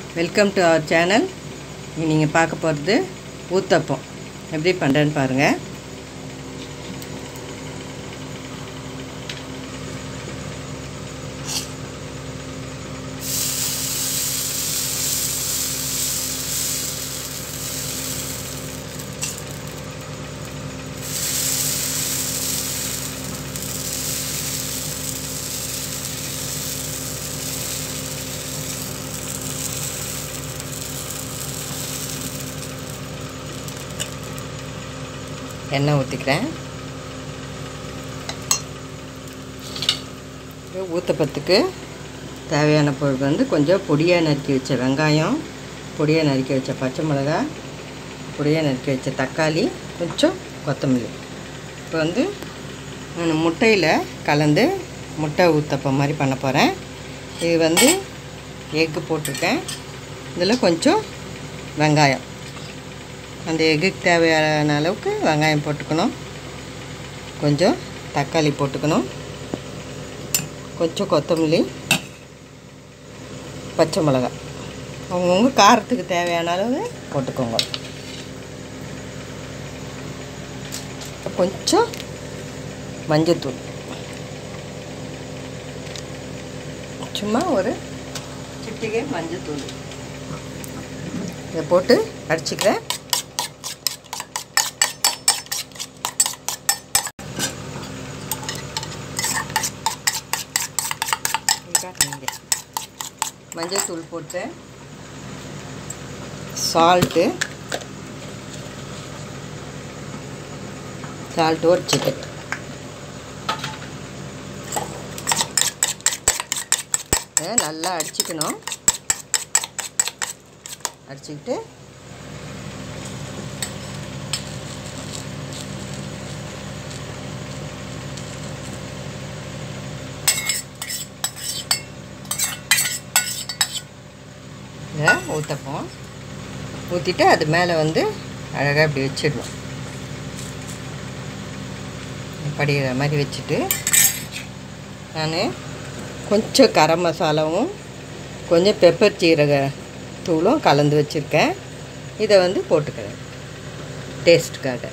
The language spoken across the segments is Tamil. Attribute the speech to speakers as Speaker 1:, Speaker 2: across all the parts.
Speaker 1: வெல்கம் டு அவர் சேனல் நீங்கள் பார்க்க போகிறது ஊத்தப்பம் எப்படி பண்ணுறேன்னு பாருங்கள் எண்ணெய் ஊற்றிக்கிறேன் ஊத்தப்பத்துக்கு தேவையான பொருள் வந்து கொஞ்சம் பொடியாக நறுக்கி வச்ச வெங்காயம் பொடியாக நறுக்கி வச்ச பச்சை மிளகா பொடியாக நறுக்கி வச்ச தக்காளி கொஞ்சம் கொத்தமல்லி இப்போ வந்து நான் முட்டையில் கலந்து முட்டை ஊத்தப்பம் மாதிரி பண்ண போகிறேன் இது வந்து எக்கு போட்டிருக்கேன் இதில் கொஞ்சம் வெங்காயம் அந்த எக்குக்கு தேவையான அளவுக்கு வெங்காயம் போட்டுக்கணும் கொஞ்சம் தக்காளி போட்டுக்கணும் கொஞ்சம் கொத்தமல்லி பச்சை மிளகாய் அவங்கவுங்க காரத்துக்கு தேவையான அளவு போட்டுக்கோங்க கொஞ்சம் மஞ்சத்தூள் சும்மா ஒரு சிட்டிகை மஞ்சத்தூள் இதை போட்டு அடிச்சுக்கிறேன் மஞ்சள் தூள் போட்டு சால்ட்டு சால்ட்டு ஒரு சிக்கன் நல்லா அடிச்சுக்கணும் அடிச்சுக்கிட்டு இதை ஊற்றப்போம் ஊற்றிட்டு அது மேலே வந்து அழகாக இப்படி வச்சிடணும் படிகிற மாதிரி வச்சுட்டு நான் கொஞ்சம் கரம் மசாலாவும் கொஞ்சம் பெப்பர் சீரக தூளும் கலந்து வச்சுருக்கேன் இதை வந்து போட்டுக்கிறேன் டேஸ்ட்டுக்காக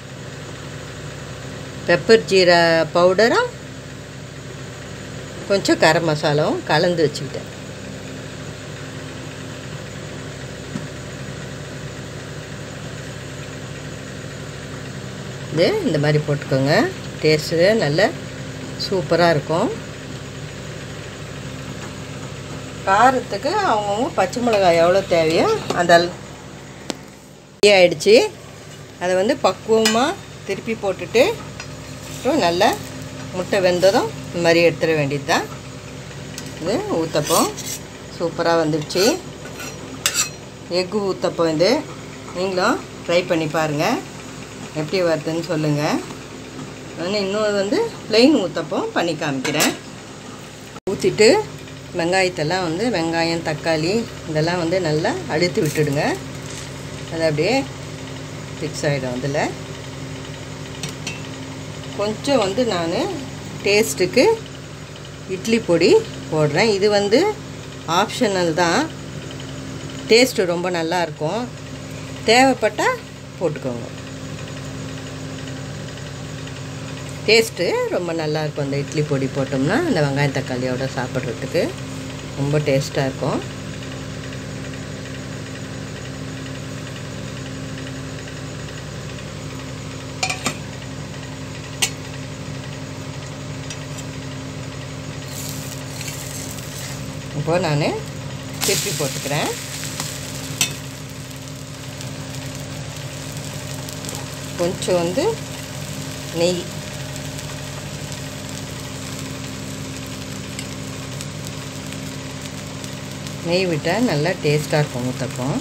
Speaker 1: பெப்பர் ஜீர பவுடரும் கொஞ்சம் கரம் மசாலாவும் கலந்து வச்சுக்கிட்டேன் இது இந்த மாதிரி போட்டுக்கோங்க டேஸ்ட்டு நல்ல சூப்பராக இருக்கும் காரத்துக்கு அவங்கவுங்க பச்சை மிளகாய் எவ்வளோ தேவையோ அந்த ஆயிடுச்சு அதை வந்து பக்குவமாக திருப்பி போட்டுட்டு அப்புறம் நல்லா முட்டை வெந்ததும் இந்த மாதிரி எடுத்துட வேண்டியது தான் இது ஊத்தப்பம் சூப்பராக வந்துடுச்சு எக்கு ஊத்தப்பம் இது நீங்களும் ட்ரை பண்ணி பாருங்கள் எப்படி வருதுன்னு சொல்லுங்கள் நான் இன்னொரு வந்து ப்ளெயின் ஊத்தப்பம் பண்ணி காமிக்கிறேன் ஊற்றிட்டு வெங்காயத்தெல்லாம் வந்து வெங்காயம் தக்காளி இதெல்லாம் வந்து நல்லா அழுத்தி விட்டுடுங்க அது அப்படியே ஃபிக்ஸ் ஆகிடும் அதில் கொஞ்சம் வந்து நான் டேஸ்ட்டுக்கு இட்லி பொடி போடுறேன் இது வந்து ஆப்ஷனல் தான் டேஸ்ட்டு ரொம்ப நல்லாயிருக்கும் தேவைப்பட்டால் போட்டுக்கோங்க டேஸ்ட்டு ரொம்ப நல்லாயிருக்கும் அந்த இட்லி பொடி போட்டோம்னா அந்த வெங்காயம் தக்காளியோட சாப்பிட்றதுக்கு ரொம்ப டேஸ்ட்டாக இருக்கும் இப்போ நான் திருப்பி போட்டுக்கிறேன் கொஞ்சம் வந்து நெய் நெய் விட்டால் நல்லா டேஸ்ட்டாக இருக்கும் ஊத்தப்பம்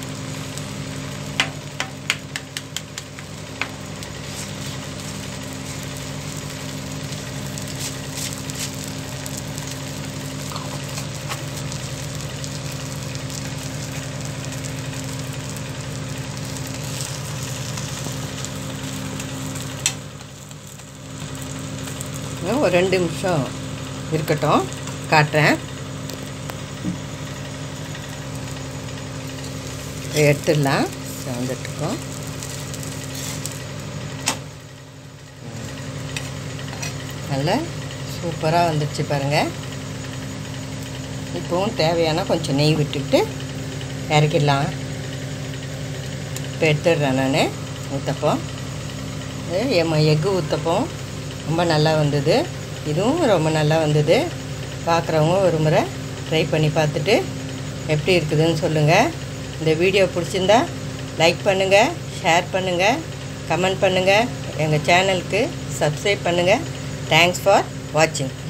Speaker 1: ஒரு ரெண்டு நிமிஷம் இருக்கட்டும் காட்டுறேன் எடுத்துடலாம் வந்துட்டுருக்கோம் நல்லா சூப்பராக வந்துடுச்சு பாருங்கள் இப்போவும் தேவையான கொஞ்சம் நெய் விட்டுக்கிட்டு இறக்கிடலாம் இப்போ எடுத்துடுறேன் நான் ஊத்தப்பம் இது எம் எக்கு ஊத்தப்பம் ரொம்ப நல்லா வந்தது இதுவும் ரொம்ப நல்லா வந்தது பார்க்குறவங்க ஒரு முறை ட்ரை பண்ணி பார்த்துட்டு எப்படி இருக்குதுன்னு சொல்லுங்கள் இந்த வீடியோ பிடிச்சிருந்தா லைக் பண்ணுங்கள் ஷேர் பண்ணுங்கள் கமெண்ட் பண்ணுங்கள் எங்கள் சேனலுக்கு சப்ஸ்கிரைப் பண்ணுங்கள் தேங்க்ஸ் ஃபார் வாட்சிங்